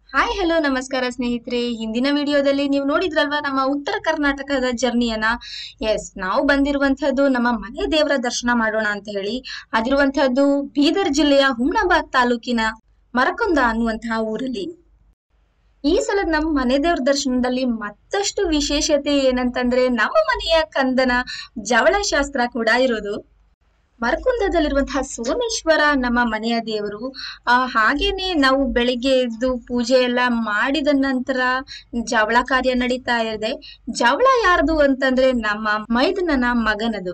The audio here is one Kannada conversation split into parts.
ಹಾಯ್ ಹಲೋ ನಮಸ್ಕಾರ ಸ್ನೇಹಿತರೆ ಹಿಂದಿನ ವಿಡಿಯೋದಲ್ಲಿ ನೀವು ನೋಡಿದ್ರಲ್ವಾ ನಮ್ಮ ಉತ್ತರ ಕರ್ನಾಟಕದ ಜರ್ನಿಯನ್ನ ಎಸ್ ನಾವು ಬಂದಿರುವಂತಹದ್ದು ನಮ್ಮ ಮನೆ ದೇವರ ದರ್ಶನ ಮಾಡೋಣ ಅಂತ ಹೇಳಿ ಅದಿರುವಂತಹದ್ದು ಬೀದರ್ ಜಿಲ್ಲೆಯ ಹುಮ್ನಾಬಾದ್ ತಾಲೂಕಿನ ಮರಕೊಂದ ಅನ್ನುವಂತಹ ಊರಲ್ಲಿ ಈ ಸಲ ನಮ್ಮ ಮನೆ ದೇವ್ರ ದರ್ಶನದಲ್ಲಿ ಮತ್ತಷ್ಟು ವಿಶೇಷತೆ ಏನಂತಂದ್ರೆ ನಮ್ಮ ಮನೆಯ ಕಂದನ ಜವಳ ಶಾಸ್ತ್ರ ಕೂಡ ಇರೋದು ಮರಕುಂದದಲ್ಲಿರುವಂತಹ ಸೋಮೇಶ್ವರ ನಮ್ಮ ಮನೆಯ ದೇವರು ಆ ಹಾಗೇನೆ ನಾವು ಬೆಳಿಗ್ಗೆ ಎದ್ದು ಪೂಜೆ ಎಲ್ಲ ಮಾಡಿದ ನಂತರ ಜವಳ ಕಾರ್ಯ ನಡೀತಾ ಇದೆ ಜವಳ ಯಾರ್ದು ಅಂತಂದ್ರೆ ನಮ್ಮ ಮೈದನನ ಮಗನದು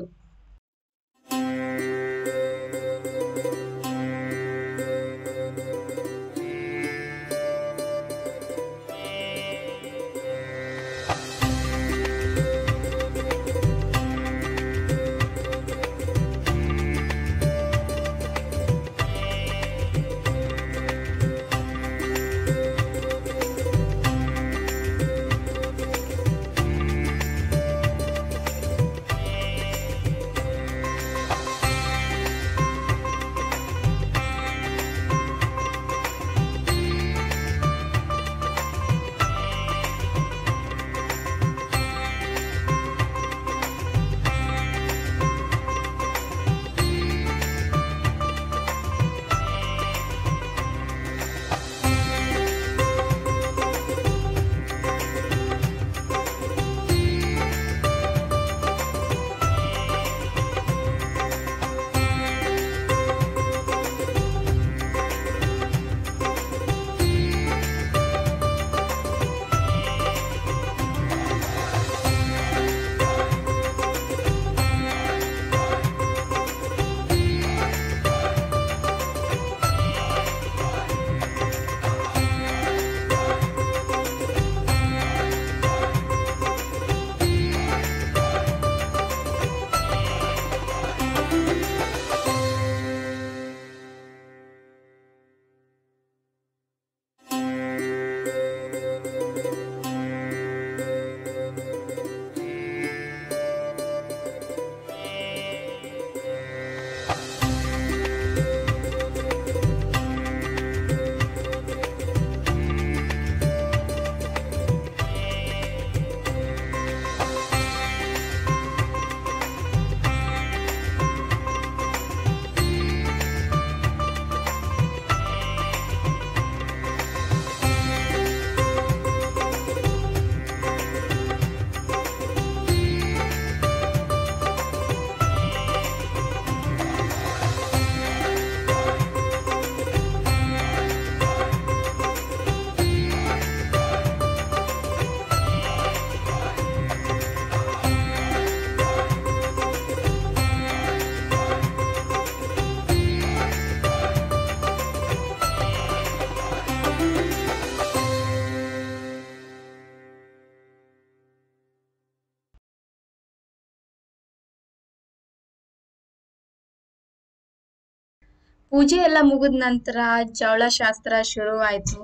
ಪೂಜೆ ಎಲ್ಲ ಮುಗಿದ ನಂತರ ಜವಳ ಶಾಸ್ತ್ರ ಶುರು ಆಯ್ತು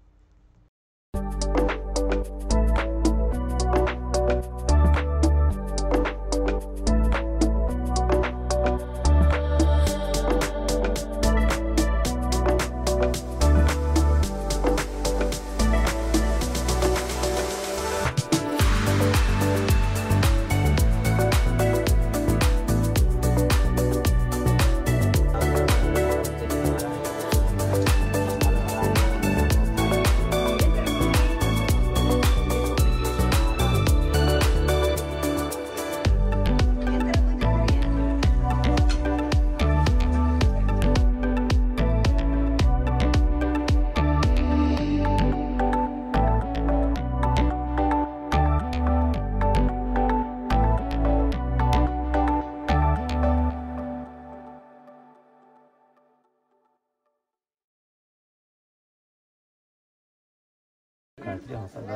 ರಾತ್ರಿ ಹೊಸದ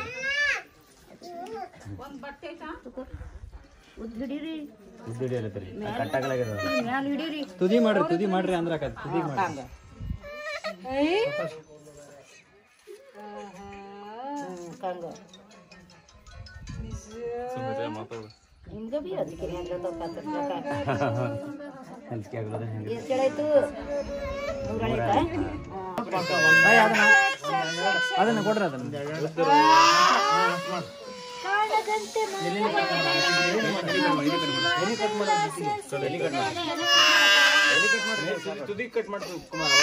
ಉದ್ದಿಡಿರಿ ಉದ್ದಿಡಿ ಅಲ್ಲತ್ರಿ ಕಟ್ಟಾಗಲಾಗ್ಯದ ಮ್ಯಾಲ ಹಿಡೀರಿ ತುದಿ ಮಾಡ್ರಿ ತುದಿ ಮಾಡ್ರಿ ಅಂದ್ರ ಆಕತ್ ತುದಿ ಮಾಡ್ರಿ ಕಂಗ ಹಿಂಗ ಬಿ ಅದಕ್ಕೆ ಏನಾದ್ರು ಅಂಜಿಕೆ ಆಗ್ಲದ ಹೆಂಗ ಎಷ್ಟು ಹೇಳಾಯ್ತು ನೂರ ಆಯ್ತಾ ಅದನ್ನ ಕೊಡ್ರಿ ಅದನ್ನ ತುದಿ ಕಟ್ ಮಾಡ್ತೀವಿ ಕುಮಾರ್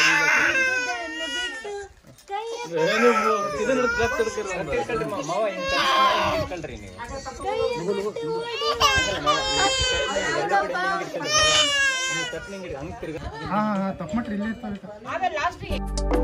ಇದನ್ನ ಮಾವ ಹಿಂಗ್ ಇಟ್ಕೊಳ್ರಿ ನೀವು ಹಂಗ್ ತಿರ್ಗ ಹಾ ಹಾ ತಪ್ಪು ಮಾಡ್ರಿ ಇಲ್ಲೇ ಇರ್ತಾವೆ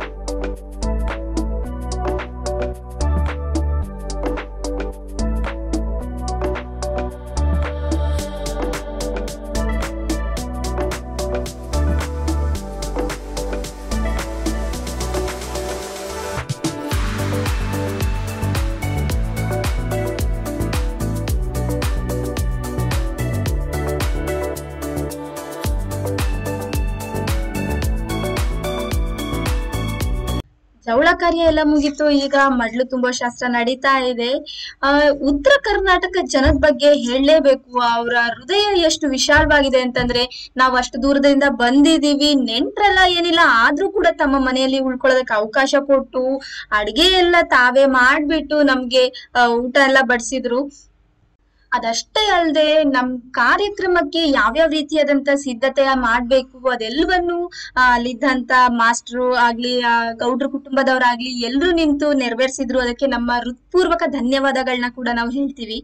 ಜವಳ ಕಾರ್ಯ ಎಲ್ಲ ಮುಗೀತು ಈಗ ಮಡ್ಲು ತುಂಬೋ ಶಾಸ್ತ್ರ ನಡೀತಾ ಇದೆ ಆ ಉತ್ತರ ಕರ್ನಾಟಕ ಜನದ ಬಗ್ಗೆ ಹೇಳಲೇಬೇಕು ಅವರ ಹೃದಯ ಎಷ್ಟು ವಿಶಾಲವಾಗಿದೆ ಅಂತಂದ್ರೆ ನಾವು ಅಷ್ಟು ದೂರದಿಂದ ಬಂದಿದೀವಿ ನೆಂಟ್ರಲ್ಲ ಏನಿಲ್ಲ ಆದ್ರೂ ಕೂಡ ತಮ್ಮ ಮನೆಯಲ್ಲಿ ಉಳ್ಕೊಳ್ಳೋದಕ್ಕೆ ಅವಕಾಶ ಕೊಟ್ಟು ಅಡಿಗೆ ಎಲ್ಲ ತಾವೇ ಮಾಡ್ಬಿಟ್ಟು ನಮ್ಗೆ ಆ, ಊಟ ಎಲ್ಲ ಬಡಿಸಿದ್ರು ಅದಷ್ಟೇ ಅಲ್ಲದೆ ನಮ್ ಕಾರ್ಯಕ್ರಮಕ್ಕೆ ಯಾವ್ಯಾವ ರೀತಿಯಾದಂತ ಸಿದ್ಧತೆ ಮಾಡ್ಬೇಕು ಅದೆಲ್ಲವನ್ನು ಆ, ಅಲ್ಲಿದ್ದಂತ ಮಾಸ್ಟ್ರು ಆಗ್ಲಿ ಆ, ಗೌಡ್ರ ಕುಟುಂಬದವರಾಗ್ಲಿ ಎಲ್ರು ನಿಂತು ನೆರವೇರಿಸಿದ್ರು ಅದಕ್ಕೆ ನಮ್ಮ ಹೃತ್ಪೂರ್ವಕ ಧನ್ಯವಾದಗಳನ್ನ ಕೂಡ ನಾವು ಹೇಳ್ತೀವಿ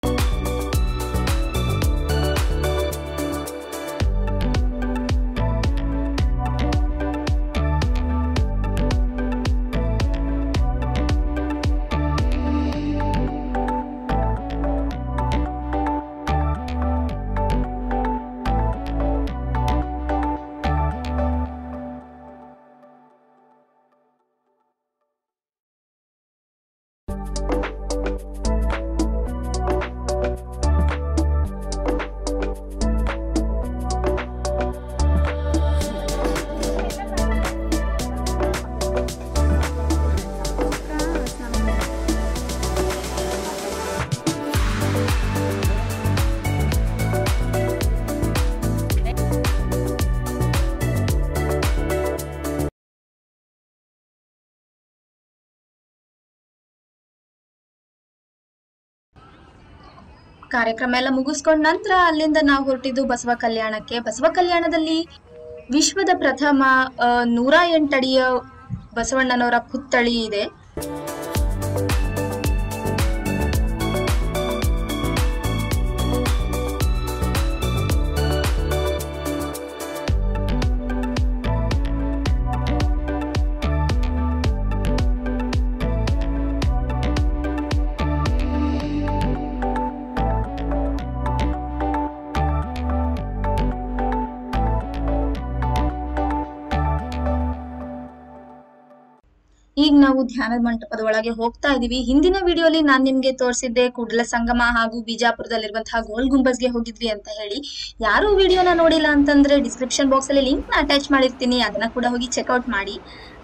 ಕಾರ್ಯಕ್ರಮ ಎಲ್ಲ ಮುಗಿಸ್ಕೊಂಡ ನಂತರ ಅಲ್ಲಿಂದ ನಾವು ಹೊರಟಿದ್ದು ಬಸವ ಕಲ್ಯಾಣಕ್ಕೆ ಬಸವ ಕಲ್ಯಾಣದಲ್ಲಿ ವಿಶ್ವದ ಪ್ರಥಮ ಆ, ನೂರ ಎಂಟಡಿಯ ಬಸವಣ್ಣನವರ ಪುತ್ಥಳಿ ಇದೆ ಈಗ ನಾವು ಧ್ಯಾನದ ಮಂಟಪದ ಒಳಗೆ ಹೋಗ್ತಾ ಇದೀವಿ ಹಿಂದಿನ ವಿಡಿಯೋಲಿ ನಾನ್ ನಿಮ್ಗೆ ತೋರಿಸಿದ್ದೆ ಕುಡ್ಲ ಸಂಗಮ ಹಾಗೂ ಬಿಜಾಪುರದಲ್ಲಿರುವಂತಹ ಗೋಲ್ ಗುಂಬಸ್ಗೆ ಹೋಗಿದ್ವಿ ಅಂತ ಹೇಳಿ ಯಾರು ವಿಡಿಯೋನ ನೋಡಿಲ್ಲ ಅಂತಂದ್ರೆ ಡಿಸ್ಕ್ರಿಪ್ಷನ್ ಬಾಕ್ಸ್ ಅಲ್ಲಿ ಲಿಂಕ್ ನ ಅಟ್ಯಾಚ್ ಮಾಡಿರ್ತೀನಿ ಅದನ್ನ ಕೂಡ ಹೋಗಿ ಚೆಕ್ಔಟ್ ಮಾಡಿ